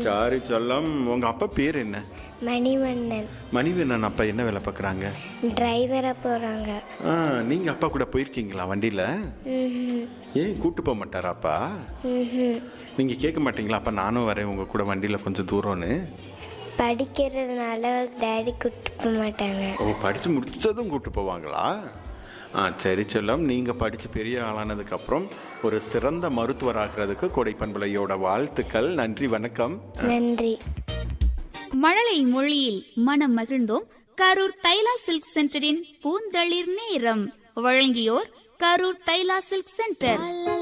sorry சொல்லம் உங்க அப்பா பேர் என்ன மணிவண்ணன் மணிவண்ணன் அப்பா என்ன வேலை பார்க்குறாங்க டிரைவராக போகிறாங்க ஆ நீங்க அப்பா கூட போயிருக்கீங்களா வண்டியில ம் ஏன் கூட்டு போக மாட்டாரா அப்பா ம் நீங்க கேட்க மாட்டீங்களா அப்பா நானும் வரேன் உங்க கூட வண்டியில கொஞ்சம் தூரம்னு படிக்கிறதுனால டேடி கூப்பிட்டு போக மாட்டாங்க ஓ படிச்சு முடிச்சதும் கூட்டு போவாங்களா ஆ சரி செல்லம் நீங்க படிச்சு பெரிய ஆளானதுக்கு அப்புறம் ஒரு சிறந்த மருத்துவர் ஆகிறதுக்கு கொடைப்பண்பலையோட வாழ்த்துக்கள் நன்றி வணக்கம் நன்றி மழலை மொழியில் மனம் மகிழ்ந்தோம் கரூர் தைலா சில்க் சென்டரின் பூந்தளிர் நேரம் வழங்கியோர் கரூர் தைலா சில்க் சென்டர்